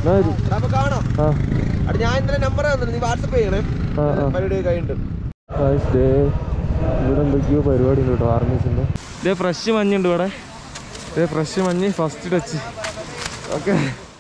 എന്നാ വരൂ അപ്പൊ കാണാം ആ അവിടെ ഞാൻ ഇന്നലെ നമ്പർ തന്നിട്ട് നീ വാട്സപ്പ് ചെയ്യണേ ആ ആ പരിപാടി കഴിഞ്ഞിട്ട് ഗായ്സ് ദേ ഇവിടെ എന്തൊക്കെയോ പരിപാടി ഉണ്ട് കേട്ടോ ആർമീസിൻ്റെ ഇതേ ഫ്രഷ് മഞ്ഞുണ്ട് ഇവിടെ ഇതേ ഫ്രഷ് മഞ്ഞ് first touch okay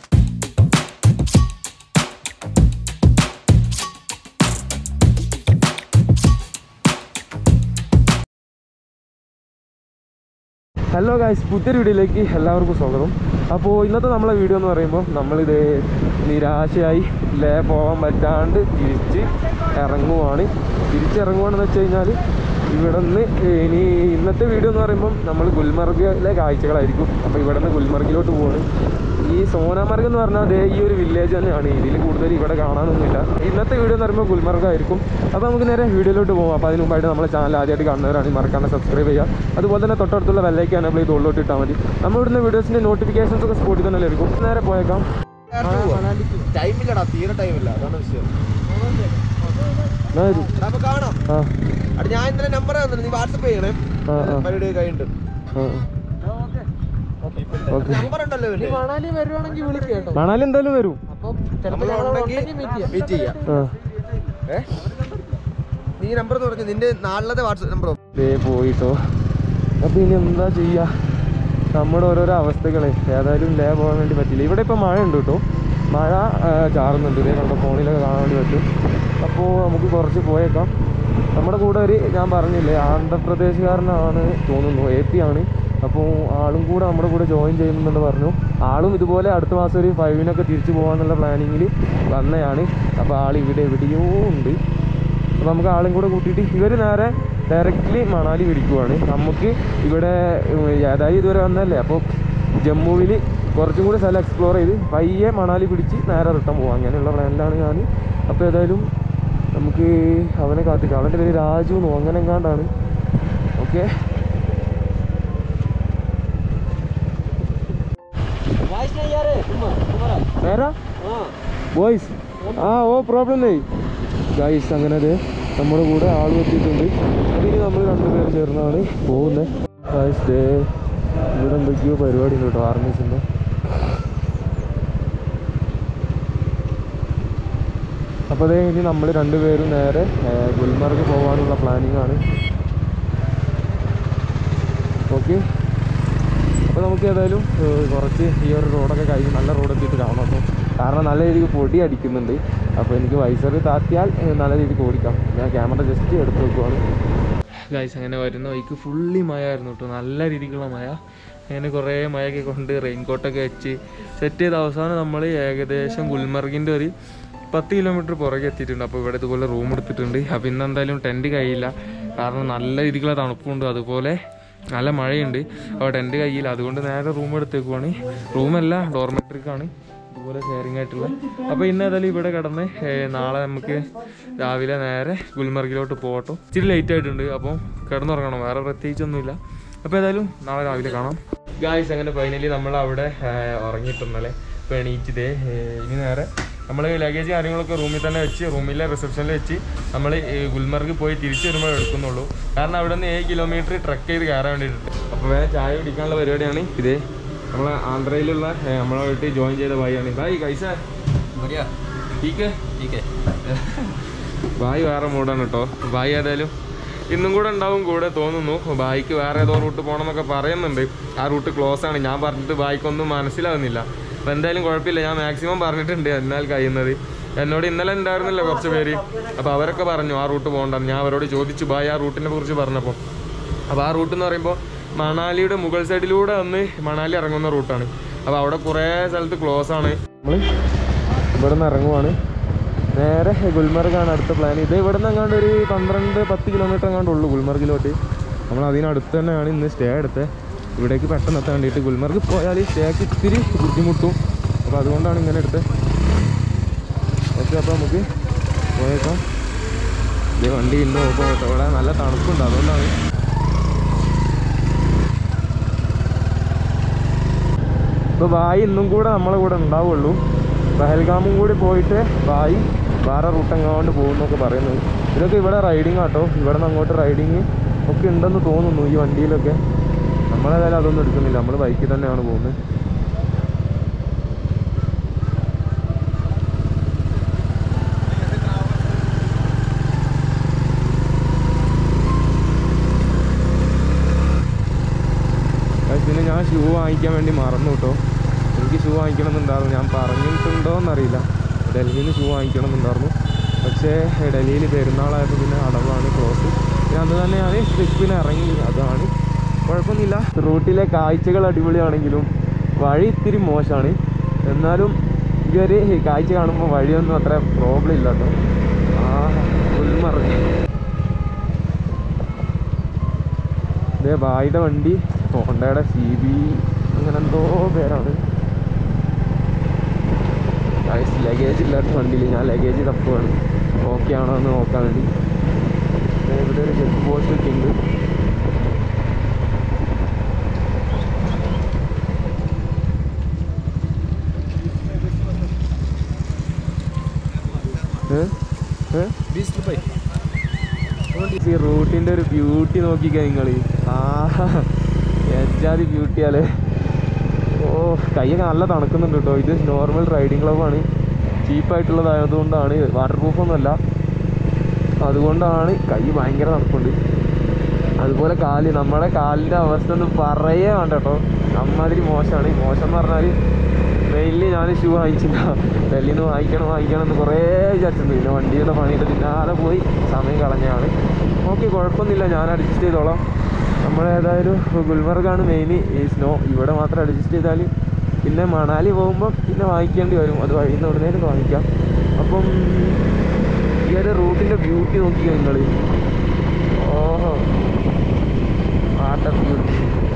hello guys പുതിയൊരു വീഡിയോയിലേക്ക് എല്ലാവർക്കും സ്വാഗതം അപ്പോൾ ഇന്നത്തെ നമ്മളെ വീഡിയോ എന്ന് പറയുമ്പോൾ നമ്മളിത് നിരാശയായി ലേ പോകാൻ പറ്റാണ്ട് തിരിച്ച് ഇറങ്ങുവാണ് തിരിച്ചിറങ്ങുവാണെന്ന് വെച്ച് കഴിഞ്ഞാൽ ഇവിടെ നിന്ന് ഇനി ഇന്നത്തെ വീഡിയോ എന്ന് പറയുമ്പം നമ്മൾ ഗുൽമർഗിലെ കാഴ്ചകളായിരിക്കും അപ്പോൾ ഇവിടെ നിന്ന് ഗുൽമർഗിലോട്ട് പോവാണ് ഈ സോനാമർഗ് എന്ന് പറഞ്ഞാൽ അതേ ഈ ഒരു വില്ലേജ് തന്നെയാണ് ഇതിൽ കൂടുതൽ ഇവിടെ കാണാനൊന്നുമില്ല ഇന്നത്തെ വീഡിയോ എന്ന് പറയുമ്പോൾ ഗുൽമർഗ് ആയിരിക്കും അപ്പോൾ നമുക്ക് നേരെ വീഡിയോയിലോട്ട് പോകാം അപ്പോൾ അതിന് മുമ്പായിട്ട് നമ്മുടെ ചാനൽ ആദ്യമായിട്ട് കാണുന്നവരാണ് മറക്കാണ്ട് സബ്സ്ക്രൈബ് ചെയ്യുക അതുപോലെ തന്നെ തൊട്ടടുത്തുള്ള വെല്ലൈക്ക് എനേബിൾ ചെയ്ത് ഉള്ളോട്ട് ഇട്ടാൽ മതി നമ്മൾ ഇവിടുന്ന് വീഡിയോസിൻ്റെ നോട്ടിഫിക്കേഷൻസ് ഒക്കെ സ്പോട്ടിൽ തന്നെ ലഭിക്കും നേരെ പോയേക്കാം ടൈമില്ലടാ തീരെ ടൈമില്ല അതാണ് വിഷയം എന്നാ വരൂ. അപ്പൊ കാണാം ആ അവിടെ ഞാൻ ഇന്നലെ നമ്പർ തന്നിട്ട് നീ വാട്സപ്പ് ചെയ്യണേ ആ ആ പരിപാടി കഴിഞ്ഞിട്ട് ആ ഓക്കെ നമ്പർ ഉണ്ടല്ലോ ഇവന്റെ. മണാലി വരുവാണെങ്കിൽ വിളിക്കുക കേട്ടോ മണാലി എന്തായാലും വരും അപ്പം നമ്മൾ ചിലപ്പോൾ ഉണ്ടെങ്കിൽ മീറ്റ് ചെയ്യാം ആ ഏ നീ നമ്പർ എന്ന് പറഞ്ഞു നിന്റെ നാളിലത്തെ വാട്സപ്പ് നമ്പർ ദേ പോയിട്ടോ അപ്പോൾ ഇനി എന്താ ചെയ്യുക നമ്മുടെ ഓരോരോ അവസ്ഥകളെ ഏതായാലും ലേ പോകാൻ വേണ്ടി പറ്റില്ല ഇവിടെ ഇപ്പോൾ മഴ ഉണ്ട് കേട്ടോ മഴ ആ, ചാറുന്നുണ്ട് ഇതേ കണ്ട ഫോണിലൊക്കെ കാണാൻ വേണ്ടി പറ്റും അപ്പോൾ നമുക്ക് കുറച്ച് പോയേക്കാം നമ്മുടെ കൂടെ ഒരു ഞാൻ പറഞ്ഞില്ലേ ആന്ധ്രാപ്രദേശുകാരനാണ് തോന്നുന്നു എ പി ആണ് അപ്പോൾ ആളും കൂടെ നമ്മുടെ കൂടെ ജോയിൻ ചെയ്യുന്നുണ്ടെന്ന് പറഞ്ഞു ആളും ഇതുപോലെ അടുത്ത മാസം ഒരു ഫൈവിനൊക്കെ തിരിച്ചു പോകാന്നുള്ള പ്ലാനിങ്ങിൽ വന്നതാണ് അപ്പോൾ ആൾ ഇവിടെ എവിടെയോ ഉണ്ട് അപ്പോൾ നമുക്ക് ആളും കൂടെ കൂട്ടിയിട്ട് ഇവർ നേരെ ഡയറക്റ്റ്ലി മണാലി പിടിക്കുവാണ് നമുക്ക് ഇവിടെ ഉം, ഏതായാലും ഇതുവരെ വന്നല്ലേ അപ്പോൾ ജമ്മുവിൽ കുറച്ചും കൂടി സ്ഥലം എക്സ്പ്ലോർ ചെയ്ത് പയ്യെ മണാലി പിടിച്ച് നേരെ റിട്ടേൺ പോകാം അങ്ങനെയുള്ള പ്ലാനിലാണ് ഞാൻ അപ്പോൾ ഏതായാലും നമുക്ക് അവനെ കാത്തിക്കാം അവൻ്റെ പേര് രാജു എന്നോ അങ്ങനെ എങ്ങാണ്ടാണ് ഓക്കെ നേരാ ബോയ്സ് ആ ഓ പ്രോബ്ലം നെയ് ഗൈസ് അങ്ങനെ അതെ നമ്മുടെ കൂടെ ആൾ എത്തിയിട്ടുണ്ട് അതിന് നമ്മൾ രണ്ടുപേരും ചേർന്നാണ് പോകുന്നത് ഗൈസ് ഡേ ഇവിടെ എന്തൊക്കെയോ പരിപാടി ഉണ്ട് കേട്ടോ ആർമീസിൻ്റെ അപ്പോൾ അതേ ഇനി നമ്മൾ രണ്ടുപേരും നേരെ ഏ, ഗുൽമർഗ് പോകാനുള്ള പ്ലാനിങ് ആണ് ഓക്കെ അപ്പോൾ നമുക്ക് ഏതായാലും ഏഹ്, കുറച്ച് ഈ ഒരു റോഡൊക്കെ കഴിഞ്ഞ് നല്ല റോഡ് എത്തിയിട്ട് കാണാം അപ്പോൾ കാരണം നല്ല രീതിക്ക് പൊടി അടിക്കുന്നുണ്ട് അപ്പോൾ എനിക്ക് വൈസർ താത്തിയാൽ ഏഹ്, നല്ല രീതിക്ക് ഓടിക്കാം ഞാൻ ക്യാമറ ജസ്റ്റ് എടുത്ത് വെക്കുവാണ് ഗൈസ് അങ്ങനെ വരുന്ന വഴിക്ക് ഫുള്ളി മഴ ആയിരുന്നു കേട്ടോ നല്ല രീതിക്കുള്ള മഴ അങ്ങനെ കുറേ മഴയൊക്കെ കൊണ്ട് റെയിൻകോട്ടൊക്കെ വെച്ച് സെറ്റ് ചെയ്ത അവസാനം നമ്മൾ ഏകദേശം ഗുൽമർഗിൻ്റെ ഒരു പത്ത് കിലോമീറ്റർ പുറകെ എത്തിയിട്ടുണ്ട് അപ്പോൾ ഇവിടെ ഇതുപോലെ റൂം എടുത്തിട്ടുണ്ട് അപ്പോൾ ഇന്ന് എന്തായാലും ടെൻറ്റ് കഴിയില്ല കാരണം നല്ല രീതിക്കുള്ള തണുപ്പുണ്ട് അതുപോലെ നല്ല മഴയുണ്ട് അപ്പോൾ ടെൻറ്റ് കയ്യില്ല അതുകൊണ്ട് നേരെ റൂം എടുത്തേക്കുവാണ് റൂമല്ല ഡോർമെട്രിക്കാണ് ഇതുപോലെ ഷെയറിംഗ് ആയിട്ടുള്ള അപ്പോൾ ഇന്ന് ഏതായാലും ഇവിടെ കിടന്ന് ഏഹ്, നാളെ നമുക്ക് രാവിലെ നേരെ ഗുൽമർഗിലോട്ട് പോകട്ടോ ഇച്ചിരി ലേറ്റ് ആയിട്ടുണ്ട് അപ്പോൾ കിടന്നുറങ്ങണം വേറെ പ്രത്യേകിച്ചൊന്നുമില്ല അപ്പോൾ ഏതായാലും നാളെ രാവിലെ കാണാം ഗായ്സ് അങ്ങനെ ഫൈനലി നമ്മൾ അവിടെ ഏഹ്, ഉറങ്ങിയിട്ടുണ്ടല്ലേ ഇപ്പോൾ എണീച്ചതേ ഇനി നേരെ നമ്മൾ ലഗേജ് കാര്യങ്ങളൊക്കെ റൂമിൽ തന്നെ വെച്ച് റൂമിലെ റിസപ്ഷനിൽ വെച്ച് നമ്മൾ ഗുൽമർഗ് പോയി തിരിച്ചു വരുമ്പോൾ എടുക്കുന്നുള്ളൂ കാരണം അവിടെ നിന്ന് ഏഴ് കിലോമീറ്റർ ട്രക്ക് ചെയ്ത് കയറാൻ വേണ്ടിയിട്ട് അപ്പോൾ വേറെ ചായ കുടിക്കാനുള്ള പരിപാടിയാണ് ഇതേ നമ്മളെ ആന്ധ്രയിലുള്ള ഏഹ്, നമ്മളെ വീട്ടിൽ ജോയിൻ ചെയ്ത ഭായിയാണ് ഭായ് കൈസ ടീക്ക് ഭായ് വേറെ മൂടാണ് കേട്ടോ ഭായ് ഏതായാലും ഇന്നും കൂടെ ഉണ്ടാവും കൂടെ തോന്നുന്നു ബായിക്ക് വേറെ ഏതോ റൂട്ട് പോകണം എന്നൊക്കെ പറയുന്നുണ്ട് ആ റൂട്ട് ക്ലോസ് ആണ് ഞാൻ പറഞ്ഞിട്ട് ബായിക്കൊന്നും മനസ്സിലാവുന്നില്ല അപ്പം എന്തായാലും കുഴപ്പമില്ല ഞാൻ മാക്സിമം പറഞ്ഞിട്ടുണ്ട് എന്നാൽ കഴിയുന്നത് എന്നോട് ഇന്നലെ ഉണ്ടായിരുന്നില്ല കുറച്ച് പേര് അപ്പോൾ അവരൊക്കെ പറഞ്ഞു ആ റൂട്ട് പോകണ്ടെന്ന് ഞാൻ അവരോട് ചോദിച്ചു ബായ് ആ റൂട്ടിനെ കുറിച്ച് പറഞ്ഞപ്പോൾ അപ്പോൾ ആ റൂട്ട് എന്ന് പറയുമ്പോൾ മണാലിയുടെ മുകൾ സൈഡിലൂടെ വന്ന് മണാലി ഇറങ്ങുന്ന റൂട്ടാണ് അപ്പോൾ അവിടെ കുറേ സ്ഥലത്ത് ക്ലോസ് ആണ് നമ്മൾ ഇവിടെ നിന്ന് ഇറങ്ങുവാണ് നേരെ ഗുൽമർഗാണ് അടുത്ത പ്ലാൻ ഇത് ഇവിടെ നിന്ന് അങ്ങാണ്ട് ഒരു പന്ത്രണ്ട് പത്ത് കിലോമീറ്റർ അങ്ങാണ്ട് ഉള്ളൂ ഗുൽമർഗിലോട്ട് നമ്മൾ അതിനടുത്ത് തന്നെയാണ് ഇന്ന് സ്റ്റേ എടുത്തത് ഇവിടേക്ക് പെട്ടെന്ന് എത്താൻ വേണ്ടിയിട്ട് ഗുൽമർഗ് പോയാൽ സ്റ്റേക്ക് ഇത്തിരി ബുദ്ധിമുട്ടും അപ്പോൾ അതുകൊണ്ടാണ് ഇങ്ങനെ എടുത്തത് ഓക്കെ അപ്പോൾ നമുക്ക് പോയേക്കാം ഇത് വണ്ടി ഇന്ന് നോക്കാം കേട്ടോ ഇവിടെ നല്ല തണുപ്പുണ്ട് അതുകൊണ്ടാണ് ഇപ്പോൾ ബായി ഇന്നും കൂടെ നമ്മളെ കൂടെ ഉണ്ടാവുള്ളൂ പഹൽഗാമും കൂടി പോയിട്ട് ബായി വേറെ റൂട്ട് എങ്ങാണ്ട് പോകുന്നൊക്കെ പറയുന്നത് ഇതൊക്കെ ഇവിടെ റൈഡിങ് ആട്ടോ ഇവിടെ നിന്ന് അങ്ങോട്ട് റൈഡിങ് ഒക്കെ ഉണ്ടെന്ന് തോന്നുന്നു ഈ വണ്ടിയിലൊക്കെ നമ്മളേതായാലും അതൊന്നും എടുക്കുന്നില്ല നമ്മൾ ബൈക്കിൽ തന്നെയാണ് പോകുന്നത് വാങ്ങിക്കാൻ വേണ്ടി മറന്നു കേട്ടോ എനിക്ക് ഷൂ വാങ്ങിക്കണം എന്നുണ്ടായിരുന്നു ഞാൻ പറഞ്ഞിട്ടുണ്ടോ എന്നറിയില്ല ഡൽഹിയിൽ നിന്ന് ഷൂ വാങ്ങിക്കണം എന്നുണ്ടായിരുന്നു പക്ഷേ ഡൽഹിയിൽ പെരുന്നാളായപ്പോൾ പിന്നെ അടവാണ് ക്ലോസ് പിന്നെ അന്ന് തന്നെ ഞാൻ ട്രിപ്പിന് ഇറങ്ങി അതാണ് കുഴപ്പമൊന്നുമില്ല റൂട്ടിലെ കാഴ്ചകൾ അടിപൊളിയാണെങ്കിലും വഴി ഇത്തിരി മോശമാണ് എന്നാലും ഇതൊരു കാഴ്ച കാണുമ്പോൾ വഴിയൊന്നും അത്ര പ്രോബ്ലം ഇല്ല കേട്ടോ ആ ഉൾമറഞ്ഞ് ഇതേ ബായിയുടെ വണ്ടി ഹോണ്ടയുടെ സി ബി അങ്ങനെ എന്തോ പേരാണ് ലഗേജ് ഇല്ലാത്ത വണ്ടിയിൽ ഞാൻ ലഗേജ് തപ്പുകയാണ് ഓക്കെ ആണോ എന്ന് നോക്കാൻ വേണ്ടി ദേ ഇവിടെ ഒരു ചെക്ക് പോസ്റ്റ് ഒക്കെ ഉണ്ട് ഏ? ഏ? ബീസ് രൂപ ഈ റൂട്ടിന്റെ ഒരു ബ്യൂട്ടി നോക്കിക്ക നിങ്ങൾ ആ എജാതി ബ്യൂട്ടിയാലേ ഓ കൈയൊക്കെ നല്ല തണുക്കുന്നുണ്ട് കേട്ടോ ഇത് നോർമൽ റൈഡിങ് ക്ലബാണ് ചീപ്പായിട്ടുള്ളതായതുകൊണ്ടാണ് വാട്ടർ പ്രൂഫ് ഒന്നുമല്ല അതുകൊണ്ടാണ് കൈ ഭയങ്കര തണുപ്പുണ്ട് അതുപോലെ കാല് നമ്മുടെ കാലിൻ്റെ അവസ്ഥ ഒന്നും പറയേ വേണ്ട കേട്ടോ അമ്മാതിരി മോശമാണ് മോശം എന്ന് പറഞ്ഞാൽ മെയിൻലി ഞാൻ ഷൂ വാങ്ങിച്ചില്ല ഡൽഹിയിൽ നിന്ന് വാങ്ങിക്കണം വാങ്ങിക്കണം എന്ന് കുറേ വിചാരിച്ചിട്ടുണ്ട് പിന്നെ വണ്ടിയുടെ പണിയുടെ പിന്നാലെ പോയി സമയം കളഞ്ഞാണ് ഓക്കെ കുഴപ്പമൊന്നുമില്ല ഞാൻ അഡ്ജസ്റ്റ് ചെയ്തോളാം നമ്മൾ ഏതായാലും ഗുൽമർഗാണ് മെയിൻ ഈ സ്നോ ഇവിടെ മാത്രം അഡ്ജസ്റ്റ് ചെയ്താൽ പിന്നെ മണാലി പോകുമ്പോൾ പിന്നെ വാങ്ങിക്കേണ്ടി വരും അത് വഴിയിൽ നിന്ന് ഉടനെ വാങ്ങിക്കാം അപ്പം ഈ ഒരു റൂട്ടിൻ്റെ ബ്യൂട്ടി നോക്കിയോ നിങ്ങൾ ഓഹോ വാട്ടർ ബ്യൂട്ടി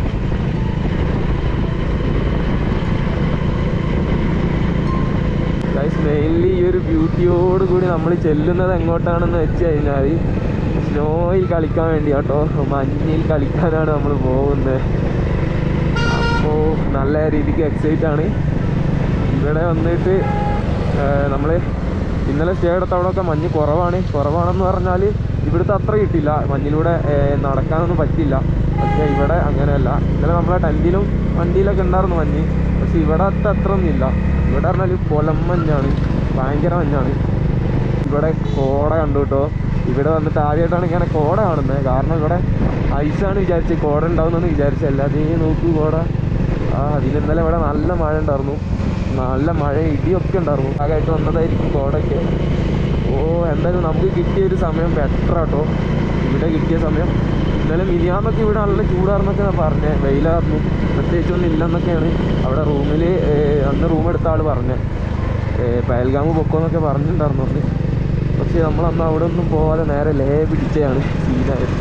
ഗൈസ് മെയിൻലി ഈ ഒരു ബ്യൂട്ടിയോട് കൂടി നമ്മൾ ചെല്ലുന്നത് എങ്ങോട്ടാണെന്ന് വെച്ച് കഴിഞ്ഞാൽ സ്നോയിൽ കളിക്കാൻ വേണ്ടി കേട്ടോ മഞ്ഞിൽ കളിക്കാനാണ് നമ്മൾ പോകുന്നത് അപ്പോൾ നല്ല രീതിക്ക് എക്സൈറ്റ് ആണ് ഇവിടെ വന്നിട്ട് നമ്മൾ ഇന്നലെ സ്റ്റേ എടുത്ത അവിടെയൊക്കെ മഞ്ഞ് കുറവാണ് കുറവാണെന്ന് പറഞ്ഞാൽ ഇവിടുത്തെ അത്ര കിട്ടില്ല മഞ്ഞിലൂടെ ഏർ നടക്കാനൊന്നും പറ്റില്ല പക്ഷേ ഇവിടെ അങ്ങനെയല്ല ഇന്നലെ നമ്മളെ ടെൻറ്റിലും വണ്ടിയിലൊക്കെ ഉണ്ടായിരുന്നു മഞ്ഞ് പക്ഷെ ഇവിടെ അത്ര അത്ര ഒന്നുമില്ല ഇവിടെ പറഞ്ഞാൽ പൊലം മഞ്ഞാണ് ഭയങ്കര മഞ്ഞാണ് ഇവിടെ കോട കണ്ടു കേട്ടോ ഇവിടെ വന്നിട്ട് ആദ്യമായിട്ടാണ് ഇങ്ങനെ കോട കാണുന്നത് കാരണം ഇവിടെ ഐസാണ് വിചാരിച്ചത് കോട ഉണ്ടാവുമെന്ന് വിചാരിച്ചത് അല്ലാതെ നോക്കൂ കോട ആ അതിന് ഇന്നലെ ഇവിടെ നല്ല മഴ ഉണ്ടായിരുന്നു നല്ല മഴ ഇടിയൊക്കെ ഉണ്ടായിരുന്നു ആകായിട്ട് വന്നതായിരിക്കും കോടയൊക്കെ ഓ എന്തായാലും നമുക്ക് കിട്ടിയ ഒരു സമയം ബെറ്റർ ആട്ടോ ഇവിടെ കിട്ടിയ സമയം ഇന്നലെ മിനിയാന്നൊക്കെ ഇവിടെ നല്ല ചൂടാർന്നൊക്കെ പറഞ്ഞത് വെയിലായിരുന്നു പ്രത്യേകിച്ചൊന്നും ഇല്ലെന്നൊക്കെയാണ് അവിടെ റൂമിൽ അന്ന് റൂം എടുത്ത ആൾ പറഞ്ഞത് പയൽഗാമ് പൊക്കോന്നൊക്കെ പറഞ്ഞിട്ടുണ്ടായിരുന്നു അന്ന് പക്ഷെ നമ്മളന്ന് അവിടെ ഒന്നും പോവാതെ നേരെ ലേ പിടിച്ചതാണ് സീനായത്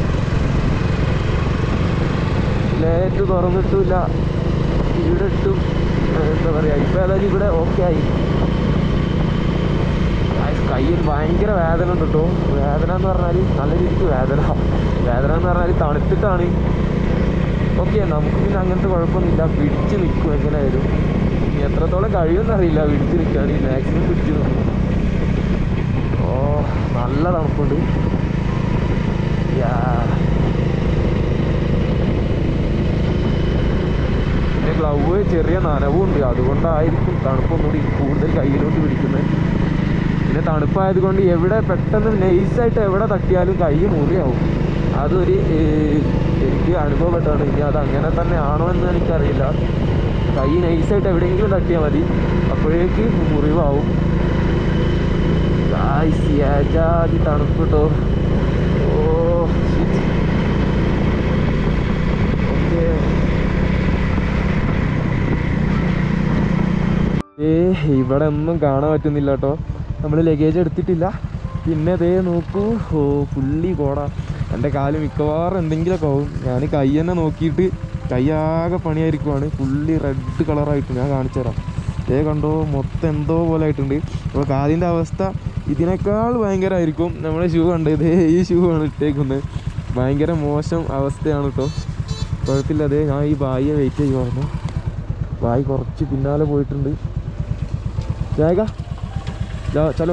ലേറ്റ് തുറന്നിട്ടില്ല ഇവിടെ ഇട്ടും ഏർ എന്താ പറയുക ഇപ്പം ഏതായാലും ഇവിടെ ഓക്കെ ആയി ഗായ്സ്, കയ്യിൽ ഭയങ്കര വേദന ഉണ്ട് കേട്ടോ വേദന എന്ന് പറഞ്ഞാൽ നല്ല രീതിക്ക് വേദന വേദന എന്ന് പറഞ്ഞാൽ തണുത്തിട്ടാണ് ഓക്കെ നമുക്ക് പിന്നെ അങ്ങനത്തെ കുഴപ്പമൊന്നുമില്ല പിടിച്ച് നിൽക്കും എങ്ങനെയായാലും ഇനി എത്രത്തോളം കഴിയുമെന്നറിയില്ല പിടിച്ച് നിൽക്കാൻ മാക്സിമം പിടിച്ച് നിൽക്കും ഓ നല്ല തണുപ്പുണ്ട് യാ പിന്നെ ഗ്ലൗവ് ചെറിയ നനവും ഉണ്ട് അതുകൊണ്ടായിരിക്കും തണുപ്പൊന്നുകൂടി കൂടുതൽ കയ്യിലോട്ട് പിടിക്കുന്നത് പിന്നെ തണുപ്പായത് കൊണ്ട് എവിടെ പെട്ടെന്ന് നൈസായിട്ട് എവിടെ തട്ടിയാലും കൈ മുറിയാവും അതൊരു ഏർ, എനിക്ക് അനുഭവപ്പെട്ടാണ് ഇനി അത് അങ്ങനെ തന്നെ ആണോ എന്ന് എനിക്കറിയില്ല കൈ നൈസായിട്ട് എവിടെയെങ്കിലും തട്ടിയാൽ മതി അപ്പോഴേക്ക് മുറിവാവും ഗായ്സ്, ഏജാതി തണുപ്പ് കേട്ടോ ഓ ഓക്കെ ഏ ഇവിടെ ഒന്നും കാണാൻ പറ്റുന്നില്ല കേട്ടോ നമ്മൾ ലഗേജ് എടുത്തിട്ടില്ല പിന്നെ ദേ നോക്കൂ ഓ പുള്ളി കോട എൻ്റെ കാല് മിക്കവാറും എന്തെങ്കിലുമൊക്കെ ആവും ഞാൻ കൈ തന്നെ നോക്കിയിട്ട് കൈയാകെ പണിയായിരിക്കുവാണ് ഫുള്ളി റെഡ് കളറായിട്ട് ഞാൻ കാണിച്ചു തരാം ദേ കണ്ടോ മൊത്തം എന്തോ പോലെ ആയിട്ടുണ്ട് അപ്പോൾ കാലിൻ്റെ അവസ്ഥ ഇതിനേക്കാൾ ഭയങ്കരമായിരിക്കും നമ്മുടെ ഷൂ കണ്ട് ഇതേ ഈ ഷൂ ആണ് ഇട്ടേക്കുന്നത് ഭയങ്കര മോശം അവസ്ഥയാണ് കേട്ടോ കുഴപ്പമില്ല അതേ ഞാൻ ഈ ബായിയെ വെയിറ്റ് ചെയ്യുമായിരുന്നു ബായി കുറച്ച് പിന്നാലെ പോയിട്ടുണ്ട് ജായക ജാ ചലോ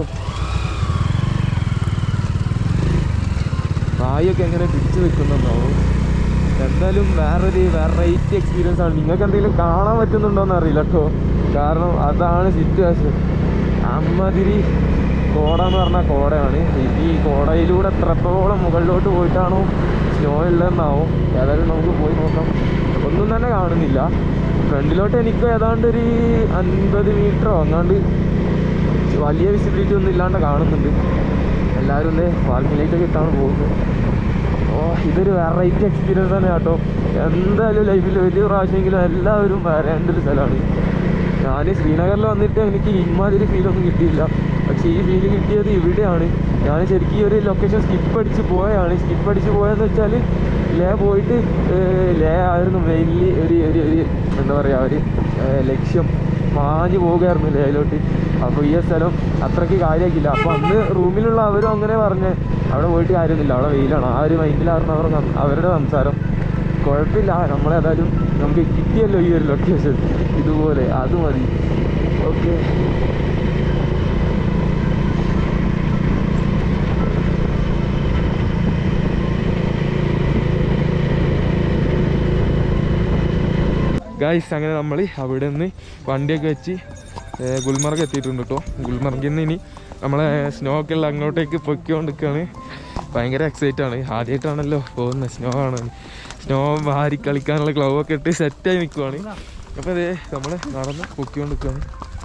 ബായിയൊക്കെ എങ്ങനെ പിടിച്ചു നിൽക്കുന്നുണ്ടാവും എന്തായാലും വേറൊരു വെറൈറ്റി എക്സ്പീരിയൻസ് ആണ് നിങ്ങൾക്ക് എന്തെങ്കിലും കാണാൻ പറ്റുന്നുണ്ടോന്ന് അറിയില്ല കേട്ടോ കാരണം അതാണ് സിറ്റുവേഷൻ അമ്മതിരി കോട എന്ന് പറഞ്ഞാൽ കോടയാണ് ഇനി ഈ കോടയിലൂടെ എത്രത്തോളം മുകളിലോട്ട് പോയിട്ടാണോ സ്നോ ഉള്ളതെന്നാവും ഏതായാലും നമുക്ക് പോയി നോക്കാം ഒന്നും തന്നെ കാണുന്നില്ല ഫ്രണ്ടിലോട്ട് എനിക്ക് ഏതാണ്ട് ഒരു അൻപത് മീറ്ററോ അങ്ങാണ്ട് വലിയ വിസിബിലിറ്റി ഒന്നും ഇല്ലാണ്ട് കാണുന്നുണ്ട് എല്ലാവരും ഒന്ന് വാൽക്കിലേക്കൊക്കെ ഇട്ടാണ് പോകുന്നത് ഓ ഇതൊരു വെറൈറ്റി എക്സ്പീരിയൻസ് തന്നെ കേട്ടോ എന്തായാലും ലൈഫിൽ ഒരു പ്രാവശ്യമെങ്കിലും എല്ലാവരും വരേണ്ട ഒരു സ്ഥലമാണ് ഞാൻ ശ്രീനഗറിൽ വന്നിട്ട് എനിക്ക് ഇമാതിരി ഫീലൊന്നും കിട്ടിയില്ല പക്ഷേ ഈ ഫീൽ കിട്ടിയത് ഇവിടെയാണ് ഞാൻ ശരിക്കും ഈ ഒരു ലൊക്കേഷൻ സ്കിപ്പ് അടിച്ച് പോയാണ് സ്കിപ്പ് അടിച്ച് പോയെന്ന് വെച്ചാൽ ലേ പോയിട്ട് ഏർ, ലേ ആയിരുന്നു മെയിൻലി ഒരു ഒരു ഒരു എന്താ പറയുക ഒരു ഏർ, ലക്ഷ്യം മാഞ്ഞു പോവുകയായിരുന്നു ലേയിലോട്ട് അപ്പോൾ ഈ സ്ഥലം അത്രയ്ക്ക് കാര്യമാക്കില്ല അപ്പോൾ അന്ന് റൂമിലുള്ള അവരും അങ്ങനെ പറഞ്ഞ് അവിടെ പോയിട്ട് കാര്യമൊന്നുമില്ല അവിടെ വെയിലാണ് ആ ഒരു മൈൻഡിലായിരുന്നു അവർ സം- അവരുടെ സംസാരം കുഴപ്പമില്ല നമ്മളേതായാലും നമുക്ക് കിട്ടിയല്ലോ ഈ ഒരു ലൊക്കേഷൻ ഇതുപോലെ അത് മതി ഓക്കെ ഗായ്സ് അങ്ങനെ നമ്മൾ അവിടെ നിന്ന് വണ്ടിയൊക്കെ വെച്ച് ഏർ, ഗുൽമർഗ് എത്തിയിട്ടുണ്ട് കേട്ടോ ഗുൽമർഗിൽ നിന്ന് ഇനി നമ്മളെ സ്നോ ഒക്കെ ഉള്ള അങ്ങോട്ടേക്ക് പൊയ്ക്കൊണ്ടിരിക്കുകയാണ് ഭയങ്കര എക്സൈറ്റ് ആണ് ആദ്യമായിട്ടാണല്ലോ പോകുന്നത് സ്നോ ആണ് സ്നോ വാരി കളിക്കാനുള്ള ഗ്ലൗ ഒക്കെ ഇട്ട് സെറ്റായി നിൽക്കുവാണ് അപ്പോൾ അതേ നമ്മൾ നടന്ന് പൊക്കിക്കൊണ്ടിരിക്കുകയാണ്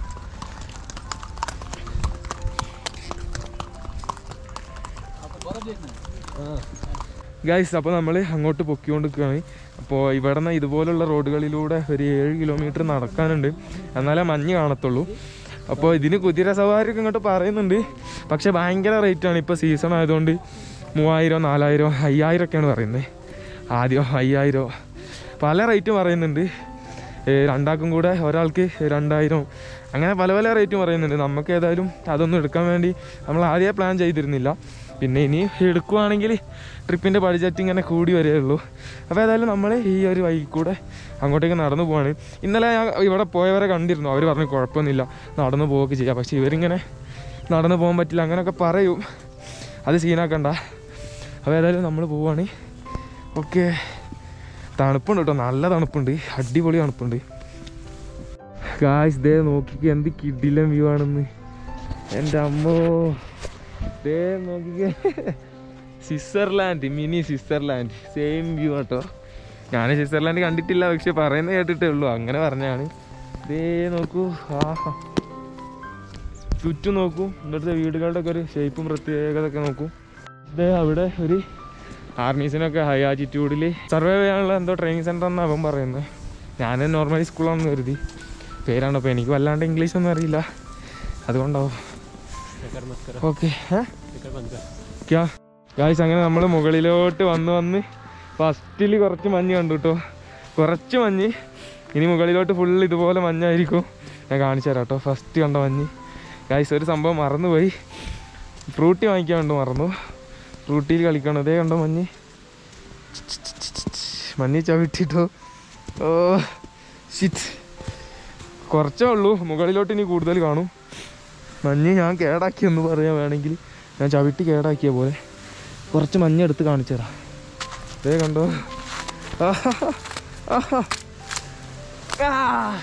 ഗൈസ് അപ്പോൾ നമ്മൾ അങ്ങോട്ട് പൊക്കിക്കൊണ്ടിരിക്കുകയാണ് അപ്പോൾ ഇവിടെ നിന്ന് ഇതുപോലുള്ള റോഡുകളിലൂടെ ഒരു ഏഴ് കിലോമീറ്റർ നടക്കാനുണ്ട് എന്നാലേ മഞ്ഞ് കാണത്തുള്ളൂ അപ്പോൾ ഇതിന് കുതിര സവാരിയൊക്കെ ഇങ്ങോട്ട് പറയുന്നുണ്ട് പക്ഷേ ഭയങ്കര റേറ്റാണ് ഇപ്പോൾ സീസൺ ആയതുകൊണ്ട് മൂവായിരം നാലായിരം അയ്യായിരം ഒക്കെയാണ് പറയുന്നത് ആദ്യം അയ്യായിരം പല റേറ്റും പറയുന്നുണ്ട് ഏ, രണ്ടാൾക്കും കൂടെ ഒരാൾക്ക് രണ്ടായിരം അങ്ങനെ പല പല റേറ്റും പറയുന്നുണ്ട് നമുക്ക് ഏതായാലും അതൊന്നും എടുക്കാൻ വേണ്ടി നമ്മൾ ആദ്യമേ പ്ലാൻ ചെയ്തിരുന്നില്ല പിന്നെ ഇനി എടുക്കുവാണെങ്കിൽ ട്രിപ്പിൻ്റെ ബഡ്ജറ്റ് ഇങ്ങനെ കൂടി വരികയുള്ളൂ അപ്പോൾ ഏതായാലും നമ്മൾ ഈ ഒരു വഴി കൂടെ അങ്ങോട്ടേക്ക് നടന്നു പോവാണ് ഇന്നലെ ഞാൻ ഇവിടെ പോയവരെ കണ്ടിരുന്നു അവർ പറഞ്ഞു കുഴപ്പമൊന്നുമില്ല നടന്നു പോവുകയൊക്കെ ചെയ്യാം പക്ഷേ ഇവരിങ്ങനെ നടന്നു പോകാൻ പറ്റില്ല അങ്ങനെയൊക്കെ പറയും അത് സീനാക്കണ്ട അപ്പോൾ ഏതായാലും നമ്മൾ പോവാണ് ഓക്കെ തണുപ്പുണ്ട് കേട്ടോ നല്ല തണുപ്പുണ്ട് അടിപൊളി തണുപ്പുണ്ട് കാശ് ദേ നോക്കിക്ക് എന്ത് കിടിലം വ്യൂ ആണെന്ന് എൻ്റെ അമ്മോ ദേ നോക്കിക്കേ Switzerland mini Switzerland same view കേട്ടോ ഞാൻ സ്വിറ്റ്സർലാൻഡ് കണ്ടിട്ടില്ല പക്ഷെ പറയുന്നത് കേട്ടിട്ടേ ഉള്ളൂ അങ്ങനെ പറഞ്ഞാണ് ദേ നോക്കൂ ആഹാ ചുറ്റും നോക്കൂ ഇവിടുത്തെ വീടുകളുടെ ഒക്കെ ഒരു ഷേപ്പും പ്രത്യേകത ഒക്കെ നോക്കൂ ദേ അവിടെ ഒരു ആർമീസിനൊക്കെ ഹൈ ആറ്റിറ്റ്യൂഡിൽ സർവൈവ് ചെയ്യാനുള്ള എന്തോ ട്രെയിനിങ് സെൻ്റർ എന്നാണ് അവൻ പറയുന്നത് ഞാൻ നോർമലി സ്കൂളാണെന്ന് കരുതി പേരാണ് അപ്പോൾ എനിക്ക് വല്ലാണ്ട് ഇംഗ്ലീഷ് ഒന്നും അറിയില്ല അതുകൊണ്ടാവും ഓക്കെ ക്യാ ഗായ്സ് അങ്ങനെ നമ്മൾ മുകളിലോട്ട് വന്ന് വന്ന് ഫസ്റ്റിൽ കുറച്ച് മഞ്ഞ് കണ്ടു കേട്ടോ കുറച്ച് മഞ്ഞ് ഇനി മുകളിലോട്ട് ഫുൾ ഇതുപോലെ മഞ്ഞായിരിക്കും ഞാൻ കാണിച്ചു തരാം കേട്ടോ ഫസ്റ്റ് കണ്ട മഞ്ഞ് ഗായ്സ് ഒരു സംഭവം മറന്നുപോയി ഫ്രൂട്ടി വാങ്ങിക്കാൻ വേണ്ടി മറന്നു ഫ്രൂട്ടിയിൽ കളിക്കണം ഇതേ കണ്ടോ മഞ്ഞ് മഞ്ഞ് ചവിട്ടിട്ടോ ഓ ഷിറ്റ് കുറച്ചേ ഉള്ളൂ മുകളിലോട്ട് ഇനി കൂടുതൽ കാണും മഞ്ഞ് ഞാൻ കേടാക്കി എന്ന് പറയാൻ വേണമെങ്കിൽ ഞാൻ ചവിട്ടി കേടാക്കിയ പോലെ കുറച്ച് മഞ്ഞ് എടുത്ത് കാണിച്ചു തരാം ഇതേ കണ്ടോ ആഹാ, ആഹാ. ആ.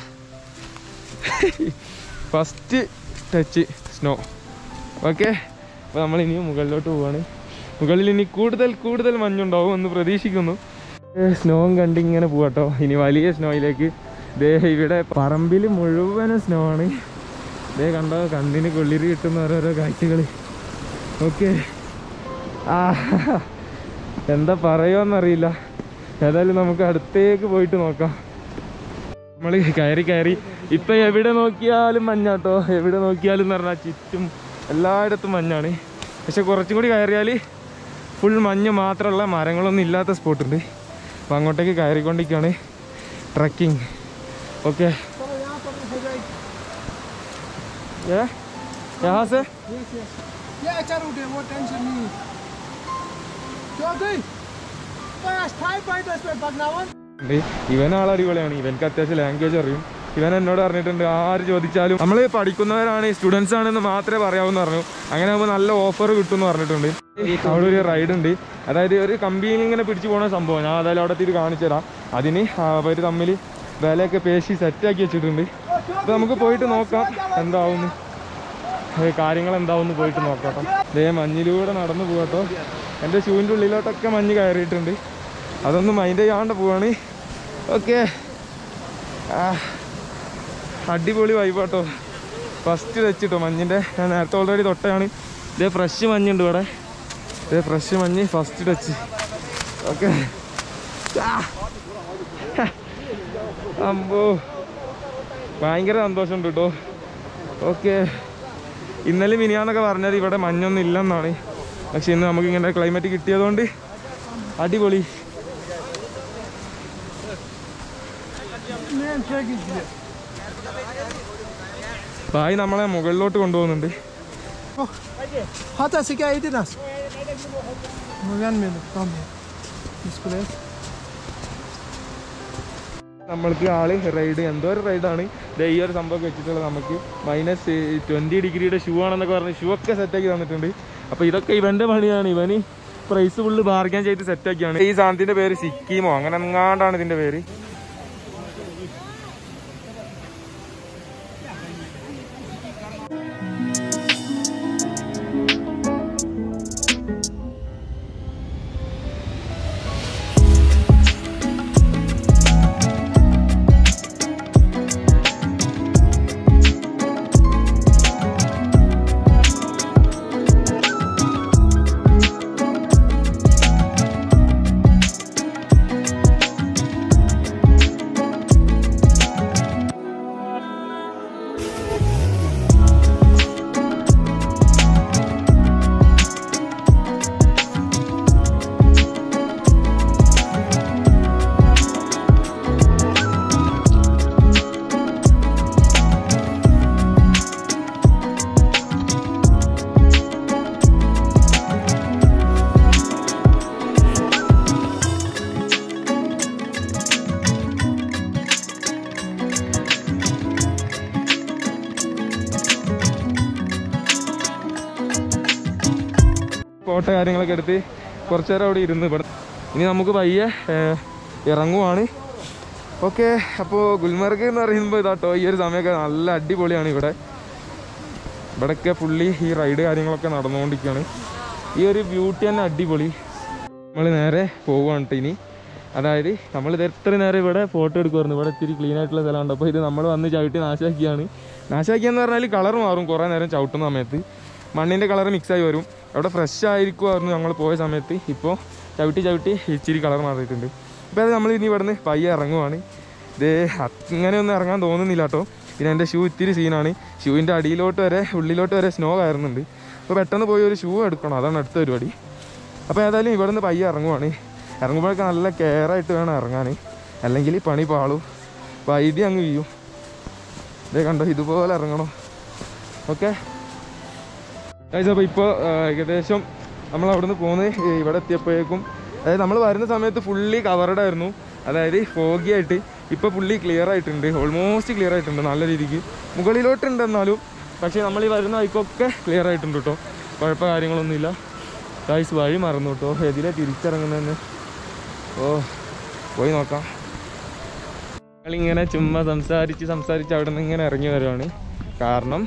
ഫസ്റ്റ് ടച്ച് സ്നോ ഓക്കെ അപ്പോൾ നമ്മൾ ഇനി മുകളിലോട്ട് പോവാണ് മുകളിൽ ഇനി കൂടുതൽ കൂടുതൽ മഞ്ഞുണ്ടാവും എന്ന് പ്രതീക്ഷിക്കുന്നു സ്നോവും കണ്ട് ഇങ്ങനെ പോവാട്ടോ ഇനി വലിയ സ്നോയിലേക്ക് ദേ ഇവിടെ പറമ്പിൽ മുഴുവനും സ്നോ ആണ് ദേ കണ്ടോ കണ്ണിന് കൊള്ളിരി കിട്ടുന്ന ഓരോരോ കാഴ്ചകൾ ഓക്കെ ആ എന്താ പറയുമെന്നറിയില്ല ഏതായാലും നമുക്ക് അടുത്തേക്ക് പോയിട്ട് നോക്കാം നമ്മൾ കയറി കയറി ഇപ്പം എവിടെ നോക്കിയാലും മഞ്ഞാട്ടോ എവിടെ നോക്കിയാലും എന്ന് പറഞ്ഞാൽ ചുറ്റും എല്ലായിടത്തും മഞ്ഞാണ് പക്ഷെ കുറച്ചും കൂടി കയറിയാൽ ഫുൾ മഞ്ഞ് മാത്രമുള്ള മരങ്ങളൊന്നും ഇല്ലാത്ത സ്പോട്ടുണ്ട് അപ്പോൾ അങ്ങോട്ടേക്ക് കയറിക്കൊണ്ടിരിക്കുകയാണ് ട്രക്കിംഗ് ഓക്കെ ഏ യഹാ സെ Yes, yes. ये अच्छा रूट है वो टेंशन नहीं है चौधरी बस फाइव पॉइंट पे बगनावन ഉണ്ട്. ഇവൻ ആളടിപൊളിയാണ് ഇവനക്ക് അത്യാവശ്യം ലാംഗ്വേജ് അറിയും ഇവൻ എന്നോട് പറഞ്ഞിട്ടുണ്ട് ആര് ചോദിച്ചാലും നമ്മൾ പഠിക്കുന്നവരാണ് സ്റ്റുഡൻസ് ആണെന്ന് മാത്രമേ പറയാവൂന്ന് പറഞ്ഞു അങ്ങനെ ആകുമ്പോൾ നല്ല ഓഫർ കിട്ടും എന്ന് പറഞ്ഞിട്ടുണ്ട് അവിടെ ഒരു റൈഡ് ഉണ്ട് അതായത് ഒരു കമ്പിയിൽ ഇങ്ങനെ പിടിച്ചു പോകുന്ന സംഭവം ഞാൻ അതായത് അവിടെ എത്തിയിട്ട് കാണിച്ചു തരാം അതിന് അവർ തമ്മിൽ വിലയൊക്കെ പേശി സെറ്റാക്കി വെച്ചിട്ടുണ്ട് അപ്പോൾ നമുക്ക് പോയിട്ട് നോക്കാം എന്താവുന്നു ഏ, കാര്യങ്ങൾ എന്താവുന്നു പോയിട്ട് നോക്കാം കേട്ടോ ദേ മഞ്ഞിലൂടെ നടന്നു പോകട്ടോ എൻ്റെ ഷൂവിൻ്റെ ഉള്ളിലോട്ടൊക്കെ മഞ്ഞ് കയറിയിട്ടുണ്ട് അതൊന്നും മൈൻഡ് ചെയ്യാണ്ട് പോവാണ് ഓക്കെ ആ അടിപൊളി വൈബാട്ടോ ഫസ്റ്റ് വെച്ചിട്ടോ മഞ്ഞിൻ്റെ ഞാൻ നേരത്തെ ഓൾറെഡി തൊട്ടയാണ് ഇതേ ഫ്രഷ് മഞ്ഞുണ്ട് ഇവിടെ ഇതേ ഫ്രഷ് മഞ്ഞ് ഫസ്റ്റ് ടച്ച് ഓക്കെ അമ്പോ ഭയങ്കര സന്തോഷമുണ്ട് കേട്ടോ ഓക്കെ ഇന്നലെ മിനിയാന്നൊക്കെ പറഞ്ഞത് ഇവിടെ മഞ്ഞൊന്നും ഇല്ലെന്നാണ് പക്ഷെ ഇന്ന് നമുക്ക് ഇങ്ങനെ ക്ലൈമറ്റ് കിട്ടിയതുകൊണ്ട് അടിപൊളി Name tag is here. ബായി നമ്മളെ മുകളിലോട്ട് കൊണ്ടുപോകുന്നുണ്ട് Oh, hata sikia itinas. One minute, come here. This place. നമ്മൾക്ക് ആള് റൈഡ് എന്തോ ഒരു റൈഡാണ് ദേ ഈ ഒരു സംഭവം വെച്ചിട്ടുള്ളത് നമുക്ക് മൈനസ് ട്വൻറ്റി ഡിഗ്രിയുടെ ഷൂ ആണെന്നൊക്കെ പറഞ്ഞ് ഷൂ ഒക്കെ സെറ്റാക്കി തന്നിട്ടുണ്ട് അപ്പോൾ ഇതൊക്കെ ഇവൻ്റെ പണിയാണ് ഇവന് പ്രൈസ് ഫുള്ള് ബാർഗൻ ചെയ്ത് സെറ്റാക്കിയാണ് ഈ സാധനത്തിൻ്റെ പേര് സിക്കിമോ അങ്ങനെ എങ്ങാണ്ടാണ് ഇതിൻ്റെ പേര് ഫോട്ടോ കാര്യങ്ങളൊക്കെ എടുത്ത് കുറച്ച് നേരം അവിടെ ഇരുന്ന് ഇവിടെ ഇനി നമുക്ക് പയ്യെ ഏർ, ഇറങ്ങുവാണ് ഓക്കെ അപ്പോൾ ഗുൽമർഗ് എന്ന് പറയുമ്പോൾ ഇതാട്ടോ ഈ ഒരു സമയമൊക്കെ നല്ല അടിപൊളിയാണ് ഇവിടെ ഇവിടെയൊക്കെ ഫുള്ളി ഈ റൈഡ് കാര്യങ്ങളൊക്കെ നടന്നുകൊണ്ടിരിക്കുകയാണ് ഈ ഒരു ബ്യൂട്ടി തന്നെ അടിപൊളി നമ്മൾ നേരെ പോവുകയാണ് ട്ടോ ഇനി അതായത് നമ്മൾ ഇത് എത്ര നേരം ഇവിടെ ഫോട്ടോ എടുക്കുമായിരുന്നു ഇവിടെ ഇത്തിരി ക്ലീൻ ആയിട്ടുള്ള സ്ഥലമുണ്ട് അപ്പോൾ ഇത് നമ്മൾ വന്ന് ചവിട്ടി നാശാക്കിയാണ് നാശാക്കിയെന്ന് പറഞ്ഞാൽ കളർ മാറും കുറേ നേരം ചവിട്ടുന്ന സമയത്ത് മണ്ണിൻ്റെ കളർ മിക്സായി വരും അവിടെ ഫ്രഷ് ആയിരിക്കുമായിരുന്നു ഞങ്ങൾ പോയ സമയത്ത് ഇപ്പോൾ ചവിട്ടി ചവിട്ടി ഇച്ചിരി കളർ മാറിയിട്ടുണ്ട് ഇപ്പോൾ അത് നമ്മൾ ഇനി ഇവിടുന്ന് പയ്യെ ഇറങ്ങുവാണ് ഇത് അങ്ങനെയൊന്നും ഇറങ്ങാൻ തോന്നുന്നില്ല കേട്ടോ പിന്നെ എൻ്റെ ഷൂ ഇത്തിരി സീനാണ് ഷൂവിൻ്റെ അടിയിലോട്ട് വരെ ഉള്ളിലോട്ട് വരെ സ്നോ കയറുന്നുണ്ട് അപ്പോൾ പെട്ടെന്ന് പോയി ഒരു ഷൂ എടുക്കണം അതാണ് അടുത്ത പരിപാടി അപ്പോൾ ഏതായാലും ഇവിടെ നിന്ന് പയ്യെ ഇറങ്ങുവാണ് ഇറങ്ങുമ്പോഴൊക്കെ നല്ല കെയറായിട്ട് വേണം ഇറങ്ങാൻ അല്ലെങ്കിൽ പണി പാളും വൈദ്യം അങ്ങ് വീഴും ഇതേ കണ്ടോ ഇതുപോലെ ഇറങ്ങണം ഓക്കെ അപ്പോൾ ഇപ്പോൾ ഏകദേശം നമ്മൾ അവിടുന്ന് പോകുന്നത് ഇവിടെ എത്തിയപ്പോഴേക്കും അതായത് നമ്മൾ വരുന്ന സമയത്ത് ഫുള്ളി കവറഡ് ആയിരുന്നു അതായത് ഫോഗി ആയിട്ട് ഇപ്പോൾ ഫുള്ളി ക്ലിയർ ആയിട്ടുണ്ട് ഓൾമോസ്റ്റ് ക്ലിയർ ആയിട്ടുണ്ട് നല്ല രീതിക്ക് മുകളിലോട്ടുണ്ട് എന്നാലും പക്ഷേ നമ്മൾ ഈ വരുന്ന വഴിക്കൊക്കെ ക്ലിയർ ആയിട്ടുണ്ട് കേട്ടോ കുഴപ്പ കാര്യങ്ങളൊന്നുമില്ല ഗൈസ് വഴി മറന്നു കേട്ടോ എതിലെ തിരിച്ചിറങ്ങുന്നതെന്ന് ഓ പോയി നോക്കാം ഞങ്ങളിങ്ങനെ ചുമ്മാ സംസാരിച്ച് സംസാരിച്ച് അവിടെ നിന്ന് ഇങ്ങനെ ഇറങ്ങി വരുവാണ് കാരണം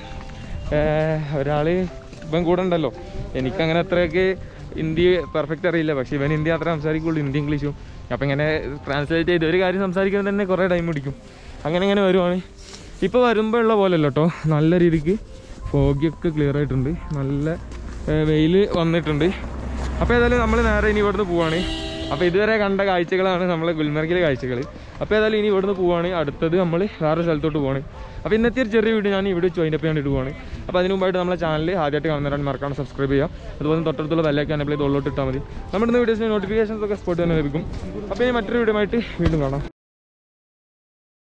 ഒരാൾ ഇവൻ കൂടെ ഉണ്ടല്ലോ എനിക്കങ്ങനെ അത്രയൊക്കെ ഹിന്ദി പെർഫെക്റ്റ് അറിയില്ല പക്ഷേ ഇവൻ ഹിന്ദി അത്ര സംസാരിക്കുള്ളൂ ഹിന്ദി ഇംഗ്ലീഷും അപ്പം ഇങ്ങനെ ട്രാൻസ്ലേറ്റ് ചെയ്ത് ഒരു കാര്യം സംസാരിക്കാൻ തന്നെ കുറേ ടൈം പിടിക്കും അങ്ങനെ ഇങ്ങനെ വരുവാണ് ഇപ്പോൾ വരുമ്പോൾ ഉള്ള പോലെ അല്ല കേട്ടോ നല്ല രീതിക്ക് ഫോഗിയൊക്കെ ക്ലിയർ ആയിട്ടുണ്ട് നല്ല വെയിൽ വന്നിട്ടുണ്ട് അപ്പോൾ ഏതായാലും നമ്മൾ നേരെ ഇനി ഇവിടുന്ന് പോവാണ് അപ്പോൾ ഇതുവരെ കണ്ട കാഴ്ചകളാണ് നമ്മളെ ഗുൽമർഗിലെ കാഴ്ചകൾ അപ്പോൾ ഏതായാലും ഇനി ഇവിടുന്ന് പോവാണ് അടുത്തത് നമ്മൾ വേറെ സ്ഥലത്തോട്ട് പോവാണ് അപ്പോൾ ഇന്നത്തെ ഒരു ചെറിയ വീഡിയോ ഞാൻ ഇവിടെ വെച്ച് അതിൻ്റെ വേണ്ടിയിട്ട് പോവാണ് അപ്പോൾ അതിന് മുമ്പായിട്ട് നമ്മളെ ചാനൽ ആദ്യമായിട്ട് കാണുന്നവരാണ് മറക്കാണ് സബ്സ്ക്രൈബ് ചെയ്യുക അതുപോലെ തൊട്ടടുത്തുള്ള ബെല്ലൈക്കാൻ അപ്ലൈ തൊള്ളോട്ട് ഇട്ടാൽ മതി നമ്മുടെ ഇന്ന് വീഡിയോസിന് നോട്ടിഫിക്കേഷൻസ് ഒക്കെ സ്പോട്ട് തന്നെ ലഭിക്കും അപ്പോൾ ഇനി മറ്റൊരു വീഡിയോ ആയിട്ട് വീണ്ടും കാണാം